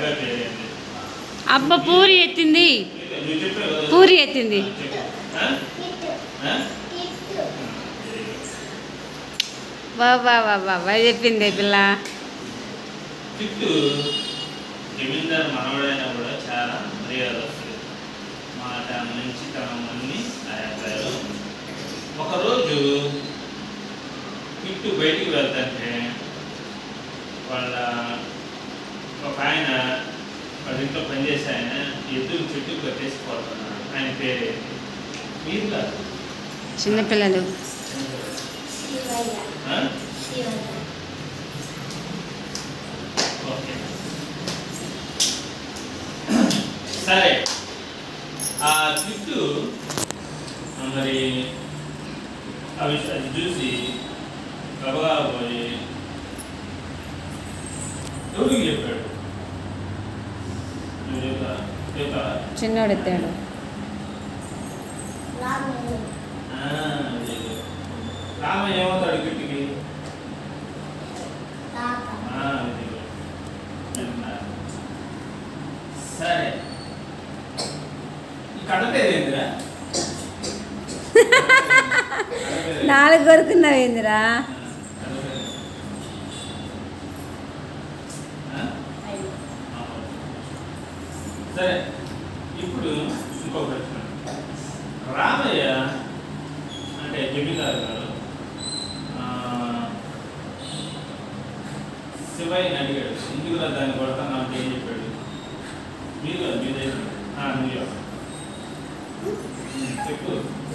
అబ్బాయి పేరు ఏంటి అబ్బా పూరి ఎత్తింది నువ్వు చెప్పావు కదా. పూరి ఎత్తింది చెప్పు. ఆ? ఆ? బాబా బాబా బాబా చెప్పింది పిల్ల కిట్టు జమీందార్ మనవడైనా కూడా చాలా మర్యాద వస్తుంది మాట మంచితనం అన్ని ఆ అబ్బాయిలో ఒకరోజు కిట్టు బయటికి వెళ్తుంటే వాళ్ళ ఒక ఆయన వాళ్ళ ఇంట్లో పనిచేసే ఆయన ఎద్దులు చెట్టు కట్టేసి పోతున్నాడు ఆయన పేరేంటి మీరు కాదు చిన్నపిల్లలు ఆ? ఓకే సరే ఆ కిట్టు ఆ, మరి అవి అది చూసి గబగా పోయి ఎవరికి చెప్పాడు నువ్వు చెప్తా చెప్తా చిన్నోడు ఎత్తాడు రామయ్య ఏమవుతాడు కిట్టుకి ఆ, అది చెప్తున్నారు. సరే ఈ కథ పేరేందిరా కథ పేరు నాలుగు కొరుకున్నావు ఏందిరా కథ పేరు. ఆ? ఆ. సరే ఇప్పుడు ఇంకో ప్రశ్న రామయ్య అంటే జమీందారు గారు ఆ, శివయ్యని అడిగాడు ఎందుకురా దాన్ని కొడతా నాకు ఏం చెప్పాడు మీరు కాదు, మీరే ఆ, నువ్వు చెప్పు. ఉమ్, చెప్పు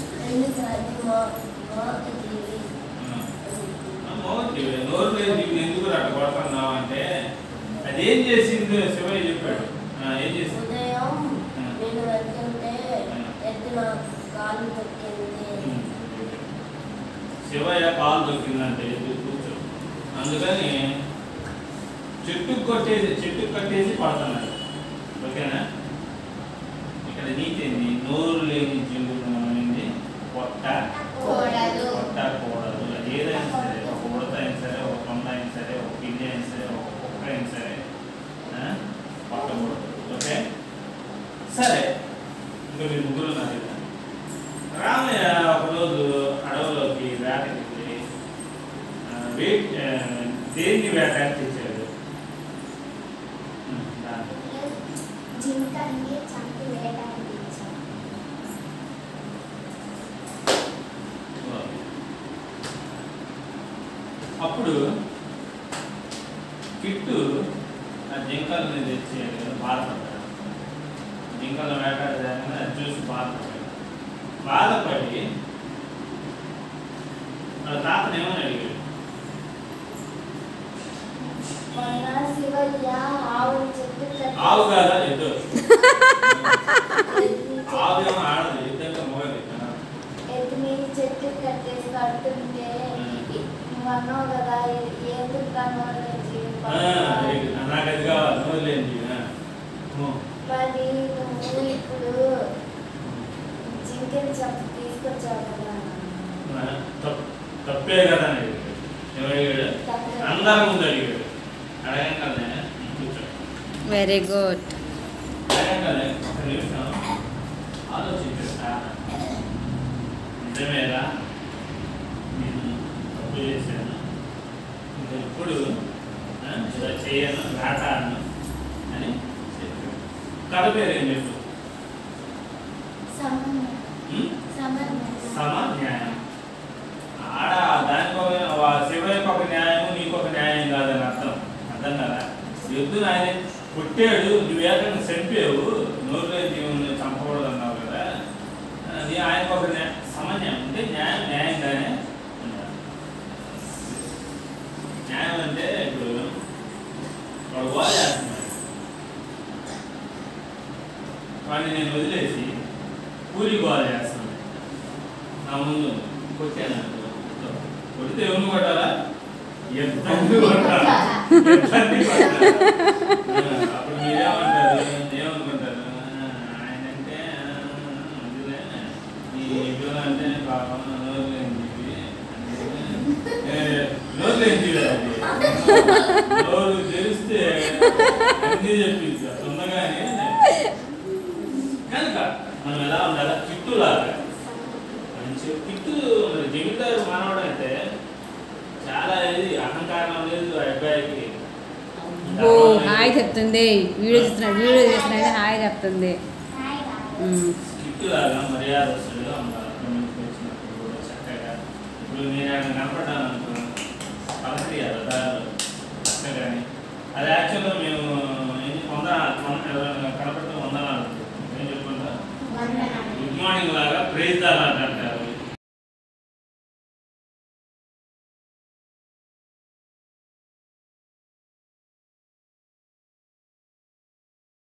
ఆ, మోహన్ నోరు లేదు నీకు ఎందుకు అట్లా కొడుతున్నావు అంటే అదేం చేసింది శివయ్య చెప్పాడు ఆ, ఏం చేసింది ఉదయం నేను వెళ్తుంటే ఎత్తున కాలు తొక్కింది ఉమ్. శివయ్య పాలు దొరికిందంటే ఎదురు కూర్చో అందుకని చెట్టు కొట్టేసి చెట్టు కట్టేసి పడుతున్నాడు ఓకేనా ఇక్కడ నీతి ఏంది నోరు లేని జీవుడు అనేది పొట్ట కూడదు. పొట్ట కూడదు అది ఏదైనా సరే ఒక ఉడత అయినా సరే ఒక కొండ అయినా సరే ఒక పిల్లి అయినా సరే ఒక కుక్క అయినా సరే ఆ? పట్టకూడదు ఓకే సరే ఇంకా మీరు ముగ్గురు నాకు చెప్పండి. రామయ్య ఒకరోజు అడవులోకి వేటకి వెళ్ళి ఆ, వే- ఆ, దేన్ని వేటాడి తెచ్చాడు ఉమ్, దాంట్లో. జింకని చంపి వేటాడించాను అప్పుడు కిట్టు ఆ జింకల్ని తెచ్చి బాధపడ్డాడు జింకలను వేటాడదాన్ని అది చూసి బాధపడ్డాడు బాధపడి వాళ్ళ తాతను ఏమని అడిగాడు మొన్న శివయ్య ఆవు చెట్టు కట్టి ఆవు కాదా ఎద్దు ఆవు ఏమో ఆడదు ఎద్దంటే మొగది ఎత్తుని చెట్టు కట్టేసి కడుతుంటే నువ్వు అన్నావు కదా ఎందుకు కనవలేదు నాకు అది కావాలి నోరు లేని మరి నువ్వు ఇప్పుడు జింకని చంపి తీసుకొచ్చావు కదా తప్పే కదా అని అడిగాడు ఎవరు అడిగాడు అందరి ముందు అడిగాడు అడగంగానే కూర్చో వెరీ గుడ్ అడగంగానే ఒక నిమిషం ఆలోచించా నిజమేరా నేను తప్పు చేశాను ఇంకా ఇప్పుడు ఆ, ఇలా చేయను వేటాడను అని చెప్పాడు కథ పేరు ఏం చెప్పు సమన్వయం ఉం? సమన్వయం సమ న్యాయం ఆడ దానికి ఒక వా- శివయ్యకి ఒక న్యాయం నీకు ఒక న్యాయం కాదని అర్థం అర్థం కదా యుద్ధం ఆయన పుట్టాడు నువ్వు ఏకంగా చంపావు నోరులో జీవుని చంపకూడదు అన్నావు కదా అది ఆయనకు ఒక న్యాయం సమన్యాయం అంటే న్యాయం న్యాయంగానే ఉండాలి. న్యాయం అంటే ఇప్పుడు వాడు గోల చేస్తున్నాడు వాడిని నేను వదిలేసి పూరి గోల చేస్తున్నాను నా ముందు కొట్టాను అనుకో. కొడితే ఎవరిని కొట్టాలా ఎంతమంది కొట్టాలా ఎంతమంది కొట్టాలా ఆ, అప్పుడు మీరేమంటారు ఏమనుకుంటారు ఆ, ఆయన అంటే ఆ, వదిలే. ఈ పిల్ల అంటే పాపం నోరు లేనిది ఏ, నోరు లేనిది అది నోరు తెరిస్తే అన్ని బుద్ధి చెప్పింది తొందరగానే కనుక మనం ఎలా ఉండాలి కిట్టు లాగా మంచి కిట్టు మరి జమీందారు మానవుడు అంటే చాలా ఇది అహంకారం లేదు ఆ అబ్బాయికి ఓ హాయ్ చెప్తుంది వీడియో చూస్తున్నాడు వీడియో చేస్తున్నాడు హాయ్ చెప్తుంది ఉమ్. కిట్టు లాగా మర్యాదస్తులుగా ఉండాలి అక్కడి వచ్చినప్పుడు కూడా చక్కగా ఇప్పుడు నేను ఆయన కనపడ్డాను అనుకున్నాను పలకరియాలి దారిలో చక్కగాని అది యాక్చువల్గా మేము ఏం వంద కనపడటం వందనాలు ఏం చెప్పుకుంటా గుడ్ మార్నింగ్ లాగా ప్రేజ్ అంటారు